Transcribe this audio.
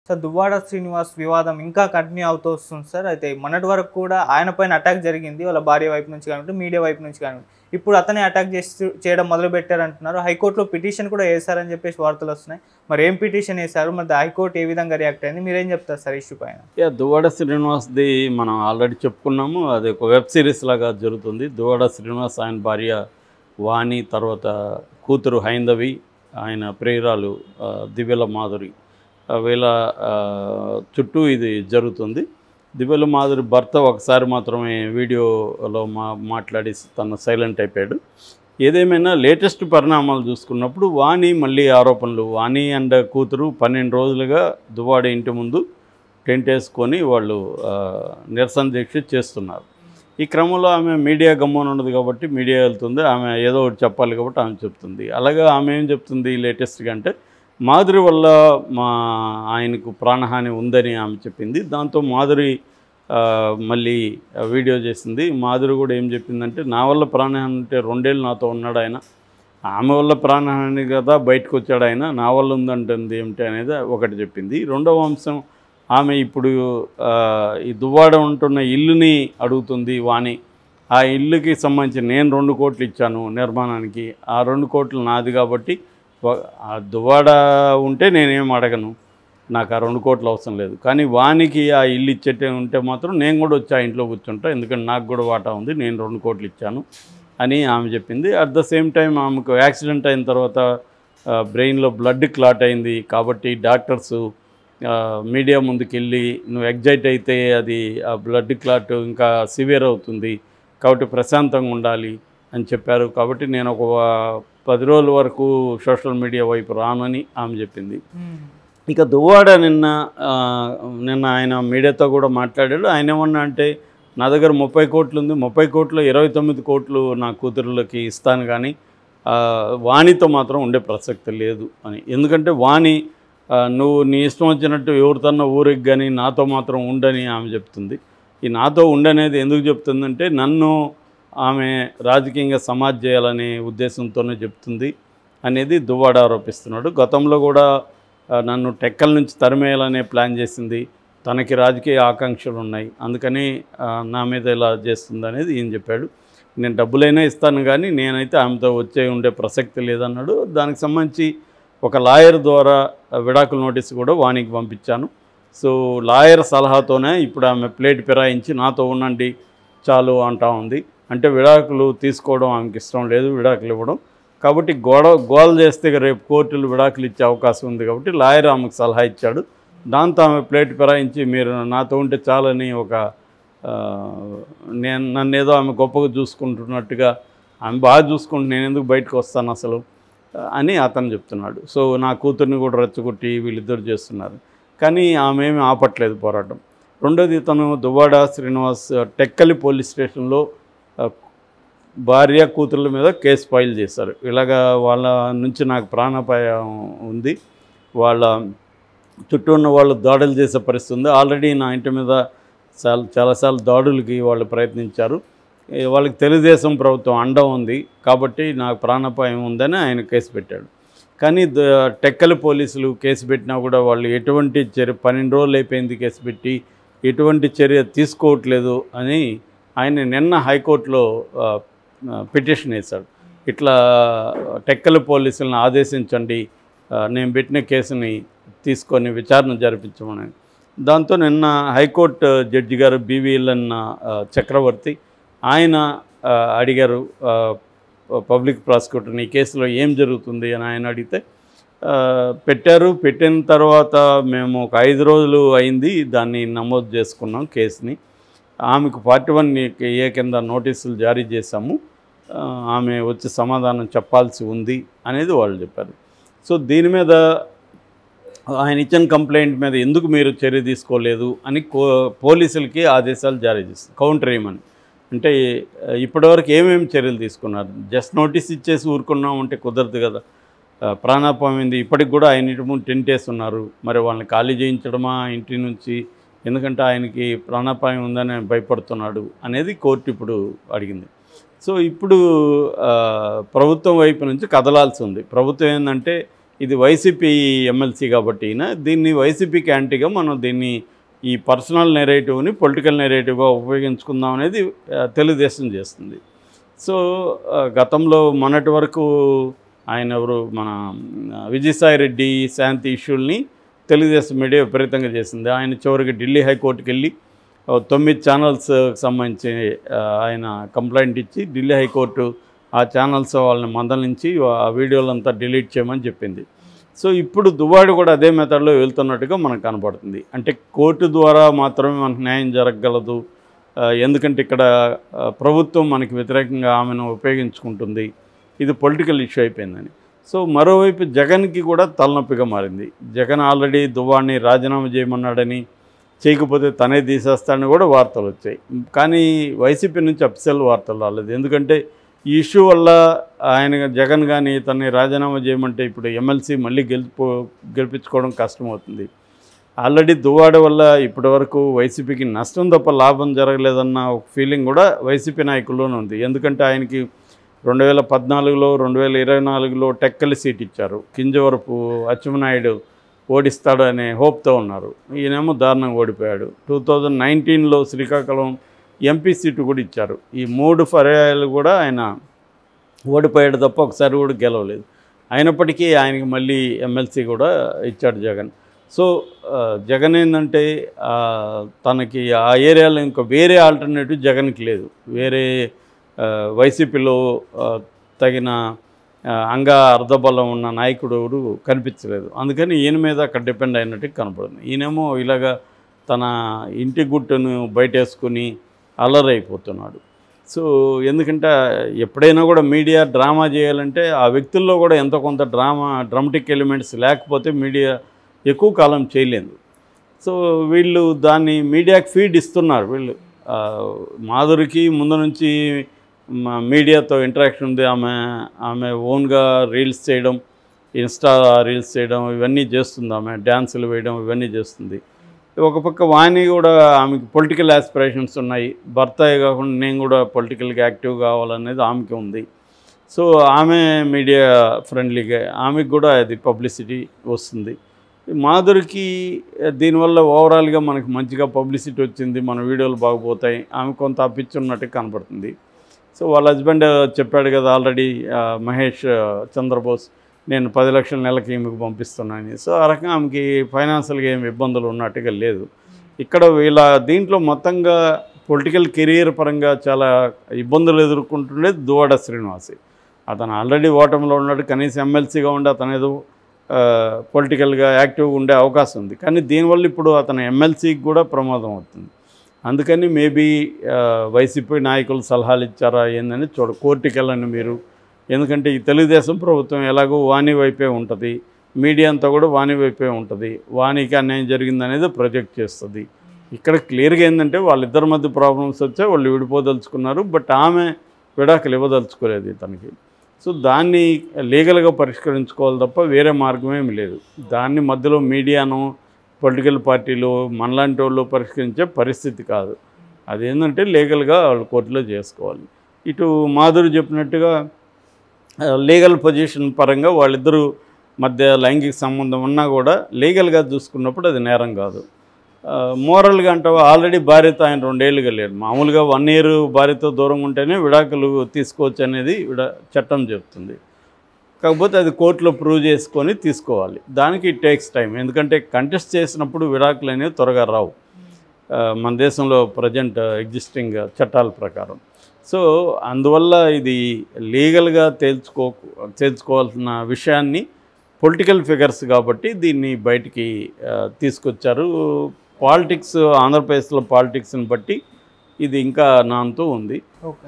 sir Duvvada Srinivas వివాదం ఇంకా continue అవుతూ వస్తుంది సార్ అయితే మొన్నటి వరకు కూడా ఆయన పైన అటాక్ జరిగింది వాళ్ళ భార్య వైపు నుంచి కానివ్వండి మీడియా వైపు నుంచి కానివ్వండి ఇప్పుడు అతనే అటాక్ చేసి చేయడం మొదలు పెట్టారంటున్నారు హైకోర్టులో పిటిషన్ కూడా వేశారని చెప్పేసి వార్తలు వస్తున్నాయి మరి ఏం పిటిషన్ వేశారు మరి హైకోర్టు ఏ విధంగా రియాక్ట్ అయింది మీరేం చెప్తారు సార్ ఇష్యూ పైన యా దువ్వాడ శ్రీనివాస్ది మనం ఆల్రెడీ చెప్పుకున్నాము అది ఒక వెబ్ సిరీస్ లాగా జరుగుతుంది దువ్వాడ శ్రీనివాస్ ఆయన భార్య వాణి తర్వాత కూతురు హైందవి ఆయన ప్రియురాలు ఆ, దివ్యల మాధురి ఆ, వీళ్ళ ఆ, చుట్టూ ఇది జరుగుతుంది దివ్యల మాధురి భర్త ఒకసారి మాత్రమే వీడియోలో మా మాట్లాడి తను సైలెంట్ అయిపోయాడు ఏదేమైనా లేటెస్ట్ పరిణామాలు చూసుకున్నప్పుడు వాణి మళ్ళీ ఆరోపణలు వాణి అండ్ కూతురు పన్నెండు రోజులుగా దువ్వాడ ఇంటి ముందు టెంట్ వేసుకొని వాళ్ళు ఆ, నిరసన దీక్ష చేస్తున్నారు ఈ క్రమంలో ఆమె మీడియా గమ్మున ఉన్నది కాబట్టి మీడియా వెళ్తుంది ఆమె ఏదో ఒకటి చెప్పాలి కాబట్టి ఆమె చెప్తుంది అలాగే ఆమె ఏం చెప్తుంది లేటెస్ట్గా అంటే మాధురి వల్ల మా ఆయనకు ప్రాణహాని ఉందని ఆమె చెప్పింది దాంతో మాధురి ఆ, మళ్ళీ వీడియో చేసింది మాధురి కూడా ఏం చెప్పిందంటే నా వల్ల ప్రాణహాని ఉంటే రెండేళ్ళు నాతో ఉన్నాడు ఆయన ఆమె వల్ల ప్రాణహాని కదా బయటకు వచ్చాడు ఆయన నా వల్ల ఉందంటుంది ఏమిటి అనేది ఒకటి చెప్పింది రెండవ అంశం ఆమె ఇప్పుడు ఆ, ఈ దువ్వాడ ఉంటున్న ఇల్లుని అడుగుతుంది వాణి ఆ ఇల్లుకి సంబంధించి నేను రెండు కోట్లు ఇచ్చాను నిర్మాణానికి ఆ రెండు కోట్లు నాది కాబట్టి వ- ఆ దువ్వాడ ఉంటే నేనేం అడగను నాకు ఆ రెండు కోట్లు అవసరం లేదు కానీ వానికి ఆ ఇల్లు ఇచ్చేటే ఉంటే మాత్రం నేను కూడా వచ్చి ఆ ఇంట్లో కూర్చుంటా ఎందుకంటే నాకు కూడా వాటా ఉంది నేను రెండు కోట్లు ఇచ్చాను అని ఆమె చెప్పింది అట్ ద సేమ్ టైం ఆమెకు యాక్సిడెంట్ అయిన తర్వాత బ్రెయిన్లో బ్లడ్ క్లాట్ అయింది కాబట్టి డాక్టర్స్ మీడియా ముందుకు వెళ్ళి నువ్వు ఎగ్జైట్ అయితే అది ఆ బ్లడ్ క్లాట్ ఇంకా సివియర్ అవుతుంది కాబట్టి ప్రశాంతంగా ఉండాలి అని చెప్పారు కాబట్టి నేను ఒక పది రోజుల వరకు సోషల్ మీడియా వైపు రానని ఆమె చెప్పింది ఇక దువ్వాడ నిన్న ఆ, నిన్న ఆయన మీడియాతో కూడా మాట్లాడాడు ఆయన ఏమన్నా అంటే నా దగ్గర ముప్పై కోట్లు ఉంది ముప్పై కోట్లు ఇరవై తొమ్మిది కోట్లు నా కూతురులకి ఇస్తాను కానీ ఆ, వాణితో మాత్రం ఉండే ప్రసక్తి లేదు అని ఎందుకంటే వాణి ఆ, నువ్వు నీ ఇష్టం వచ్చినట్టు ఎవరితోన్నా ఊరికి కానీ నాతో మాత్రం ఉండని ఆమె చెప్తుంది ఈ నాతో ఉండనేది ఎందుకు చెప్తుందంటే నన్ను ఆమె రాజకీయంగా సమాజ్ చేయాలనే ఉద్దేశంతోనే చెప్తుంది అనేది దువ్వాడ ఆరోపిస్తున్నాడు గతంలో కూడా ఆ, నన్ను టెక్కల నుంచి తరిమేయాలనే ప్లాన్ చేసింది తనకి రాజకీయ ఆకాంక్షలు ఉన్నాయి అందుకని ఆ, నా మీద ఇలా చేస్తుంది అనేది ఈయన చెప్పాడు నేను డబ్బులైనా ఇస్తాను కానీ నేనైతే ఆమెతో వచ్చే ఉండే ప్రసక్తి లేదన్నాడు దానికి సంబంధించి ఒక లాయర్ ద్వారా ఆ, విడాకుల నోటీస్ కూడా వానికి పంపించాను సో లాయర్ సలహాతోనే ఇప్పుడు ఆమె ప్లేట్ ఫిరాయించి నాతో ఉండండి చాలు అంటా ఉంది అంటే విడాకులు తీసుకోవడం ఆమెకి ఇష్టం లేదు విడాకులు ఇవ్వడం కాబట్టి గొడవ గోల్ చేస్తే ఇక రేపు కోర్టులు విడాకులు ఇచ్చే అవకాశం ఉంది కాబట్టి లాయర్ ఆమెకు సలహా ఇచ్చాడు దాంతో ఆమె ప్లేట్ ఫిరాయించి మీరు నాతో ఉంటే చాలని ఒక ఆ, నేను నన్ను ఏదో ఆమె గొప్పగా చూసుకుంటున్నట్టుగా ఆమె బాగా చూసుకుంటు నేను ఎందుకు బయటకు వస్తాను అసలు అని అతను చెప్తున్నాడు సో నా కూతుర్ని కూడా రెచ్చగొట్టి వీళ్ళిద్దరు చేస్తున్నారు కానీ ఆమె ఏమీ ఆపట్లేదు పోరాటం రెండోది తను దువ్వాడ శ్రీనివాస్ టెక్కలి పోలీస్ స్టేషన్లో ఆ, భార్య కూతుర్ల మీద కేసు ఫైల్ చేశారు ఇలాగా వాళ్ళ నుంచి నాకు ప్రాణాపాయం ఉంది వాళ్ళ చుట్టూ ఉన్న వాళ్ళు దాడులు చేసే పరిస్థితి ఉంది ఆల్రెడీ నా ఇంటి మీద చాలా చాలాసార్లు దాడులకి వాళ్ళు ప్రయత్నించారు ఏ, వాళ్ళకి తెలుగుదేశం ప్రభుత్వం అండ ఉంది కాబట్టి నాకు ప్రాణాపాయం ఉందని ఆయన కేసు పెట్టాడు కానీ ద- టెక్కలి పోలీసులు కేసు పెట్టినా కూడా వాళ్ళు ఎటువంటి చర్య పన్నెండు రోజులు అయిపోయింది కేసు పెట్టి ఎటువంటి చర్య తీసుకోవట్లేదు అని ఆయన నిన్న హైకోర్టులో ఆ, ఆ, పిటిషన్ వేశాడు ఇట్లా టెక్కలి పోలీసులను ఆదేశించండి ఆ, నేను పెట్టిన కేసుని తీసుకొని విచారణ జరిపించమని దాంతో నిన్న హైకోర్టు జడ్జి గారు బీవీఎల్ఎన్ చక్రవర్తి ఆయన ఆ, అడిగారు ఆ, పబ్లిక్ ప్రాసిక్యూటర్ని ఈ కేసులో ఏం జరుగుతుంది అని ఆయన అడిగితే ఆ, పెట్టారు పెట్టిన తర్వాత మేము ఒక ఐదు రోజులు అయింది దాన్ని నమోదు చేసుకున్నాం కేసుని ఆమెకు ఫార్టీ వన్ ఏ కింద నోటీసులు జారీ చేశాము ఆ, ఆమె వచ్చి సమాధానం చెప్పాల్సి ఉంది అనేది వాళ్ళు చెప్పారు సో దీని మీద ఆయన ఇచ్చిన కంప్లైంట్ మీద ఎందుకు మీరు చర్య తీసుకోలేదు అని కో పోలీసులకి ఆదేశాలు జారీ చేస్తారు కౌంటర్ ఏమని అంటే ఆ, ఇప్పటివరకు ఏమేమి చర్యలు తీసుకున్నారు జస్ట్ నోటీస్ ఇచ్చేసి ఊరుకున్నాం అంటే కుదరదు కదా ఆ, ప్రాణాపాయమైంది ఇప్పటికి కూడా ఆయన ఇంటి ముందు టెంట్ వేస్తున్నారు మరి వాళ్ళని ఖాళీ చేయించడమా ఇంటి నుంచి ఎందుకంటే ఆయనకి ప్రాణాపాయం ఉందని ఆయన భయపడుతున్నాడు అనేది కోర్టు ఇప్పుడు అడిగింది సో ఇప్పుడు ఆ, ప్రభుత్వం వైపు నుంచి కదలాల్సి ఉంది ప్రభుత్వం ఏంటంటే ఇది వైసీపీ ఎమ్మెల్సీ కాబట్టి ఈయన దీన్ని వైసీపీకి యాంటీగా మనం దీన్ని ఈ పర్సనల్ నెరేటివ్ని పొలిటికల్ నెరేటివ్గా ఉపయోగించుకుందాం అనేది ఆ, తెలుగుదేశం చేస్తుంది సో ఆ, గతంలో మొన్నటి వరకు ఆయన ఎవరు మన ఆ, విజయసాయి రెడ్డి శాంతి ఇష్యూల్ని తెలుగుదేశం మీడియా విపరీతంగా చేసింది ఆయన చివరికి ఢిల్లీ హైకోర్టుకి వెళ్ళి ఓ తొమ్మిది ఛానల్స్ సంబంధించి ఆ, ఆయన కంప్లైంట్ ఇచ్చి ఢిల్లీ హైకోర్టు ఆ ఛానల్స్ వాళ్ళని మందలించి ఆ వీడియోలంతా డిలీట్ చేయమని చెప్పింది సో ఇప్పుడు దువ్వాడు కూడా అదే మెథడ్లో వెళ్తున్నట్టుగా మనకు కనపడుతుంది అంటే కోర్టు ద్వారా మాత్రమే మనకు న్యాయం జరగగలదు ఆ, ఎందుకంటే ఇక్కడ ఆ, ప్రభుత్వం మనకి వ్యతిరేకంగా ఆమెను ఉపయోగించుకుంటుంది ఇది పొలిటికల్ ఇష్యూ అయిపోయిందని సో మరోవైపు జగన్కి కూడా తలనొప్పిగా మారింది జగన్ ఆల్రెడీ దువ్వాడిని రాజీనామా చేయమన్నాడని చేయకపోతే తనే తీసేస్తాడని కూడా వార్తలు వచ్చాయి కానీ వైసీపీ నుంచి అఫిషియల్ వార్తలు రాలేదు ఎందుకంటే ఈ ఇష్యూ వల్ల ఆయన జగన్ కానీ తనని రాజీనామా చేయమంటే ఇప్పుడు ఎమ్మెల్సీ మళ్ళీ గెలిపో గెలిపించుకోవడం కష్టమవుతుంది ఆల్రెడీ దువ్వాడ వల్ల ఇప్పటివరకు వైసీపీకి నష్టం తప్ప లాభం జరగలేదన్న ఒక ఫీలింగ్ కూడా వైసీపీ నాయకుల్లోనే ఉంది ఎందుకంటే ఆయనకి రెండు వేల పద్నాలుగులో రెండు వేల ఇరవై నాలుగులో టెక్కలి సీట్ ఇచ్చారు కింజవరపు అచ్చెన్నాయుడు ఓడిస్తాడు అనే హోప్తో ఉన్నారు ఈయనేమో దారుణంగా ఓడిపోయాడు టూ థౌజండ్ నైన్టీన్లో శ్రీకాకుళం ఎంపీ సీటు కూడా ఇచ్చారు ఈ మూడు పర్యాయాలు కూడా ఆయన ఓడిపోయాడు తప్ప ఒకసారి కూడా గెలవలేదు అయినప్పటికీ ఆయనకి మళ్ళీ ఎమ్మెల్సీ కూడా ఇచ్చాడు జగన్ సో ఆ, జగన్ ఏంటంటే ఆ, తనకి ఆ ఏరియాలో ఇంకా వేరే ఆల్టర్నేటివ్ జగన్కి లేదు వేరే ఆ, వైసీపీలో ఆ, తగిన ఆ, అంగ అర్ధబలం ఉన్న నాయకుడు ఎవరు కనిపించలేదు అందుకని ఈయన మీద అక్కడ డిపెండ్ అయినట్టు కనపడుతుంది ఈయనేమో ఇలాగా తన ఇంటి గుట్టును బయటేసుకుని అల్లరైపోతున్నాడు సో ఎందుకంటే ఎప్పుడైనా కూడా మీడియా డ్రామా చేయాలంటే ఆ వ్యక్తుల్లో కూడా ఎంతో కొంత డ్రామా డ్రామటిక్ ఎలిమెంట్స్ లేకపోతే మీడియా ఎక్కువ కాలం చేయలేదు సో వీళ్ళు దాన్ని మీడియాకి ఫీడ్ ఇస్తున్నారు వీళ్ళు ఆ, మాధురికి ముందు నుంచి మా- మీడియాతో ఇంటరాక్షన్ ఉంది ఆమె ఆమె ఓన్గా రీల్స్ చేయడం ఇన్స్టా రీల్స్ చేయడం ఇవన్నీ చేస్తుంది ఆమె డ్యాన్సులు వేయడం ఇవన్నీ చేస్తుంది ఒక పక్క వాణి కూడా ఆమెకి పొలిటికల్ ఆస్పిరేషన్స్ ఉన్నాయి భర్త కాకుండా నేను కూడా పొలిటికల్గా యాక్టివ్ కావాలనేది ఆమెకి ఉంది సో ఆమె మీడియా ఫ్రెండ్లీగా ఆమెకు కూడా అది పబ్లిసిటీ వస్తుంది మాధురికి దీనివల్ల ఓవరాల్గా మనకు మంచిగా పబ్లిసిటీ వచ్చింది మన వీడియోలు బాగుపోతాయి ఆమె కొంత అప్పిచ్చున్నట్టు కనపడుతుంది సో వాళ్ళ హస్బెండ్ చెప్పాడు కదా ఆల్రెడీ మహేష్ ఆ, చంద్రబోస్ నేను పది లక్షల నెలకి ఈమెకు పంపిస్తున్నాను సో ఆ రకంగా ఆమెకి ఫైనాన్షియల్గా ఏమి ఇబ్బందులు ఉన్నట్టుగా లేదు ఇక్కడ వీళ్ళ దీంట్లో మొత్తంగా పొలిటికల్ కెరీర్ పరంగా చాలా ఇబ్బందులు ఎదుర్కొంటుండేది దువాడ శ్రీనివాసి అతను ఆల్రెడీ ఓటమిలో ఉన్నాడు కనీసం ఎమ్మెల్సీగా ఉండి అతను ఏదో పొలిటికల్గా యాక్టివ్గా ఉండే అవకాశం ఉంది కానీ దీనివల్ల ఇప్పుడు అతను ఎమ్మెల్సీకి కూడా ప్రమాదం అవుతుంది అందుకని మేబీ వైసీపీ నాయకులు సలహాలు ఇచ్చారా ఏందని చూడ కోర్టుకి వెళ్ళండి మీరు ఎందుకంటే ఈ తెలుగుదేశం ప్రభుత్వం ఎలాగో వాణి వైపే ఉంటుంది మీడియా అంతా కూడా వాణి వైపే ఉంటుంది వాణికి అన్యాయం జరిగిందనేది ప్రొజెక్ట్ చేస్తుంది ఇక్కడ క్లియర్గా ఏంటంటే వాళ్ళిద్దరి మధ్య ప్రాబ్లమ్స్ వచ్చే వాళ్ళు విడిపోదలుచుకున్నారు బట్ ఆమె విడాకులు ఇవ్వదలుచుకోలేదు తనకి సో దాన్ని లీగల్గా పరిష్కరించుకోవాలి తప్ప వేరే మార్గం ఏమి లేదు దాన్ని మధ్యలో మీడియాను పొలిటికల్ పార్టీలు మనలాంటి వాళ్ళు పరిష్కరించే పరిస్థితి కాదు అదేంటంటే లీగల్గా వాళ్ళు కోర్టులో చేసుకోవాలి ఇటు మాధురి చెప్పినట్టుగా లీగల్ పొజిషన్ పరంగా వాళ్ళిద్దరూ మధ్య లైంగిక సంబంధం ఉన్నా కూడా లీగల్గా చూసుకున్నప్పుడు అది నేరం కాదు మోరల్గా అంటే ఆల్రెడీ భార్యతో ఆయన రెండేళ్ళుగా లేడు మామూలుగా వన్ ఇయర్ భార్యతో దూరంగా ఉంటేనే విడాకులు తీసుకోవచ్చు అనేది విడా చట్టం చెప్తుంది కాకపోతే అది కోర్టులో ప్రూవ్ చేసుకొని తీసుకోవాలి దానికి ఇట్ టేక్స్ టైం ఎందుకంటే కంటెస్ట్ చేసినప్పుడు విడాకులు అనేవి త్వరగా రావు ఆ, మన దేశంలో ప్రజెంట్ ఎగ్జిస్టింగ్ చట్టాల ప్రకారం సో అందువల్ల ఇది లీగల్గా తేల్చుకో తేల్చుకోవాల్సిన విషయాన్ని పొలిటికల్ ఫిగర్స్ కాబట్టి దీన్ని బయటికి ఆ, తీసుకొచ్చారు పాలిటిక్స్ ఆంధ్రప్రదేశ్లో పాలిటిక్స్ని బట్టి ఇది ఇంకా నాంతూ ఉంది ఓకే